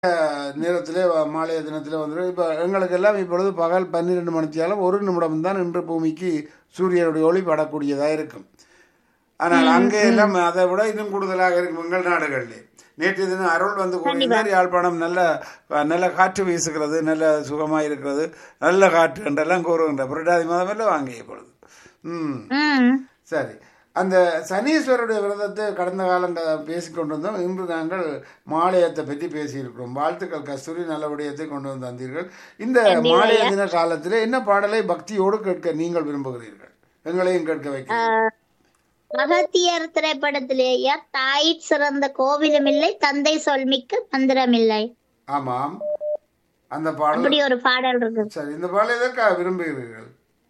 நேரத்திலே வ- மாலைய தினத்திலே வந்துடும் இப்போ எங்களுக்கெல்லாம் இப்பொழுது பகல் பன்னிரெண்டு மணித்தியாலும் ஒரு நிமிடம் தான் இன்று பூமிக்கு சூரியனுடைய ஒளி படக்கூடியதாக இருக்கும் ஆனால் அங்கே எல்லாம் அதை விட இன்னும் கூடுதலாக இருக்கும் எங்கள் நாடுகளிலே நேற்று தினம் அருள் வந்து கூறினார் யாழ்ப்பாணம் நல்ல நல்ல காற்று வீசுகிறது நல்ல சுகமாக இருக்கிறது நல்ல காற்று என்றெல்லாம் கூறுகின்ற புரட்டாதி மாதம் எல்லாம் வாங்கிய பொழுது ம் ம் சரி அந்த சனீஸ்வரருடைய விரதத்தை கடந்த காலம் பேசிக் கொண்டிருந்தோம் இன்று நாங்கள் மாலயத்தை பற்றி பேசியிருக்கிறோம் வாழ்த்துக்கள் கஸ்தூரி நல்ல விடயத்தை கொண்டு வந்து தந்தீர்கள் இந்த மாலய தின காலத்தில் என்ன பாடலை பக்தியோடு கேட்க நீங்கள் விரும்புகிறீர்கள் எங்களையும் கேட்க வைக்க அகத்தியர் திரைப்படத்திலேயே தாய் சிறந்த கோவிலும் இல்லை தந்தை சொல்மிக்க மந்திரம் இல்லை ஆமாம் அந்த பாடல் அப்படி ஒரு பாடல் இருக்கு சரி இந்த பாடலை எதற்காக விரும்புகிறீர்கள்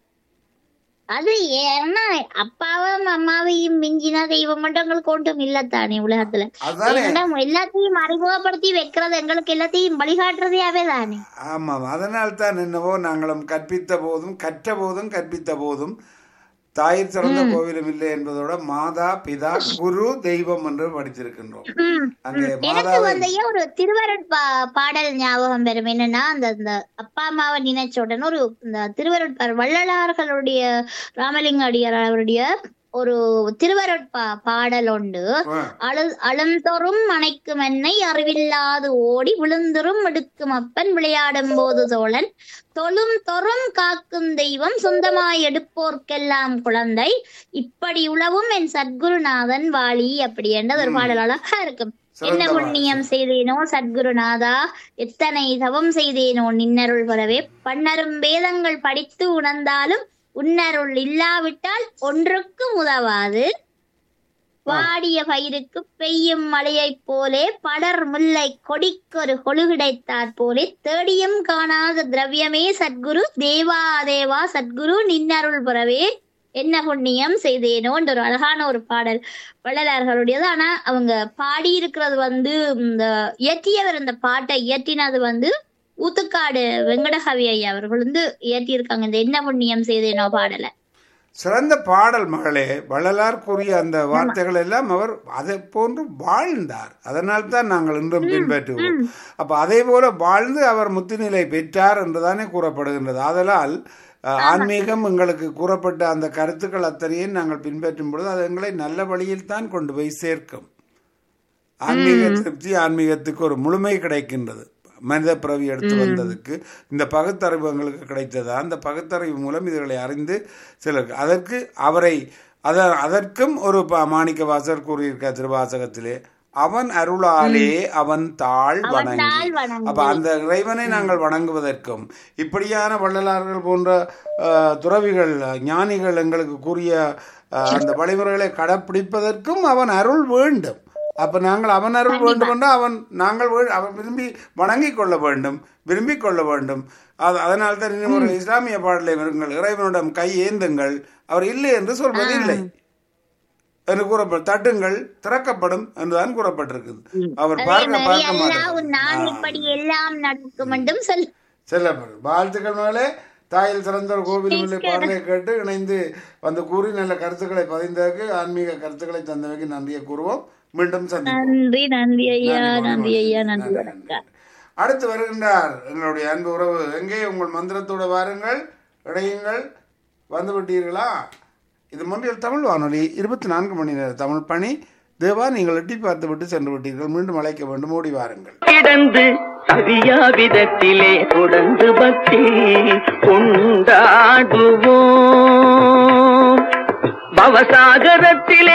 அது ஏன்னா அப்பாவும் அம்மாவையும் மிஞ்சின தெய்வம் மட்டும் எங்களுக்கு ஒன்றும் இல்லத்தானே உலகத்துல அதுதானே ஏன்னா எல்லாத்தையும் அறிமுகப்படுத்தி வைக்கிறது எங்களுக்கு எல்லாத்தையும் வழிகாட்டுறதையாவே தானே ஆமாம் அதனால் தான் என்னவோ நாங்களும் கற்பித்த போதும் கற்ற போதும் கற்பித்த போதும் தாயிற் சிறந்த கோவிலும் இல்லை என்பதோட மாதா பிதா குரு தெய்வம் என்று படித்திருக்கின்றோம் ம். அங்கே எனக்கு மாதாவை வந்து ஏன் ஒரு திருவருட் பா- பாடல் ஞாபகம் வரும் என்னன்னா அந்த அந்த அப்பா அம்மாவை நினைச்ச உடனே ஒரு இந்த திருவருட் பா- வள்ளலார்களுடைய ராமலிங்க அடியார் அவருடைய ஒரு திருவருட் பா பாடல் உண்டு ஆ, அழு அழுந்தொறும் மனைக்கும் என்னை அறிவில்லாது ஓடி விழுந்தொறும் எடுக்கும் அப்பன் விளையாடும் போது தோழன் தொழும் தொறும் காக்கும் தெய்வம் சொந்தமாய் எடுப்போர்க்கெல்லாம் குழந்தை இப்படி உளவும் என் சத்குருநாதன் வாழி அப்படி என்றது ஒரு பாடல் அழகா இருக்கும் என்ன சிறந்த புண்ணியம் செய்தேனோ சத்குருநாதா எத்தனை தவம் செய்தேனோ நின்னருள் பெறவே பன்னரும் வேதங்கள் படித்து உணர்ந்தாலும் உன்னருள் இல்லாவிட்டால் ஒன்றுக்கும் உதவாது வாடிய பயிருக்கு பெய்யும் மழையைப் போலே படர் முல்லை கொடிக்கொரு கொழு கிடைத்தாற் போலே தேடியும் காணாத திரவியமே சத்குரு தேவா தேவா சத்குரு நின்னருள் பெறவே என்ன புண்ணியம் செய்தேனோன்ற ஒரு அழகான ஒரு பாடல் வள்ளலார்களுடையது ஆனா அவங்க பாடி இருக்கிறது வந்து இந்த இயற்றியவர் இந்த பாட்டை இயற்றினது வந்து ஊத்துக்காடு வெங்கடகவி ஐயா அவர்கள் வந்து இயற்றியிருக்காங்க இந்த என்ன புண்ணியம் செய்தேனோ பாடலை சிறந்த பாடல் மகளே வள்ளலார் கூறிய அந்த வார்த்தைகள் எல்லாம் அவர் அதை போன்று வாழ்ந்தார் அதனால் தான் நாங்கள் இன்றும் பின்பற்றுவோம் அப்ப அதே போல வாழ்ந்து அவர் முத்துநிலை பெற்றார் என்றுதானே கூறப்படுகின்றது ஆதலால் அஹ், ஆன்மீகம் எங்களுக்கு கூறப்பட்ட அந்த கருத்துக்கள் அத்தனையும் நாங்கள் பின்பற்றும் பொழுது அது எங்களை நல்ல வழியில் தான் கொண்டு போய் சேர்க்கும் ஆன்மீக திருப்தி ஆன்மீகத்துக்கு ஒரு முழுமை கிடைக்கின்றது மனித பிறவி எடுத்து வந்ததுக்கு இந்த பகுத்தறிவு எங்களுக்கு கிடைத்ததா அந்த பகுத்தறிவு மூலம் இதுகளை அறிந்து சிலருக்கு அதற்கு அவரை அத அதற்கும் ஒரு ப- மாணிக்க வாசர் கூறியிருக்க திருவாசகத்திலே அவன் அருளாலே அவன் தாழ் வணங்கி தாழ் வணங்கி. அப்ப அந்த இறைவனை நாங்கள் வணங்குவதற்கும் இப்படியான வள்ளலார்கள் போன்ற அஹ், துறவிகள் ஞானிகள் எங்களுக்கு கூறிய அஹ், அந்த வழிமுறைகளை கடைப்பிடிப்பதற்கும் அவன் அருள் வேண்டும் அப்ப நாங்கள் அவன் அருள் வேண்டும் என்றால் அவன் நாங்கள் வே- அவன் விரும்பி வணங்கிக் கொள்ள வேண்டும் விரும்பிக் கொள்ள வேண்டும் அது அதனால் தான் இன்னும் ஒரு இஸ்லாமிய பாடலை வருங்கள் இறைவனிடம் கை ஏந்துங்கள் அவர் இல்லை என்று சொல்வது இல்லை என்று கூறப்படும் தட்டுங்கள் திறக்கப்படும் என்றுதான் கூறப்பட்டிருக்குது அவர் பார்க்க பார்க்க அல்லாஹ் நான் மாட்டார் இப்படி எல்லாம் நடக்கும் என்றும் சொல் செல்லப்படும் வாழ்த்துக்கள் மேலே தாயில் சிறந்த ஒரு கோவில் இல்லை பாடலை கேட்டு இணைந்து வந்து கூறி நல்ல கருத்துக்களை பதிந்ததற்கு ஆன்மீக கருத்துக்களை தந்தவைக்கு நன்றியை கூறுவோம் மீண்டும் சந்திப்போம் நன்றி நன்றி ஐயா நன்றி, நன்றி ஐயா நன்றி நன்றி, வணக்கம் அடுத்து வருகின்றார் எங்களுடைய அன்பு உறவு எங்கே உங்கள் மந்திரத்தோட வாருங்கள் இடையுங்கள் வந்து விட்டீர்களா இது மொழியில் தமிழ் வானொலி இருபத்தி நான்கு மணி நேர தமிழ் பணி தேவா நீங்கள் எட்டி பார்த்து விட்டு சென்று விட்டீர்கள் மீண்டும் அழைக்க வேண்டும் ஓடி வாருங்கள் கிடந்து சரியா விதத்திலே தொடர்ந்து பக்தி கொண்டாடுவோம் பவசாகரத்திலே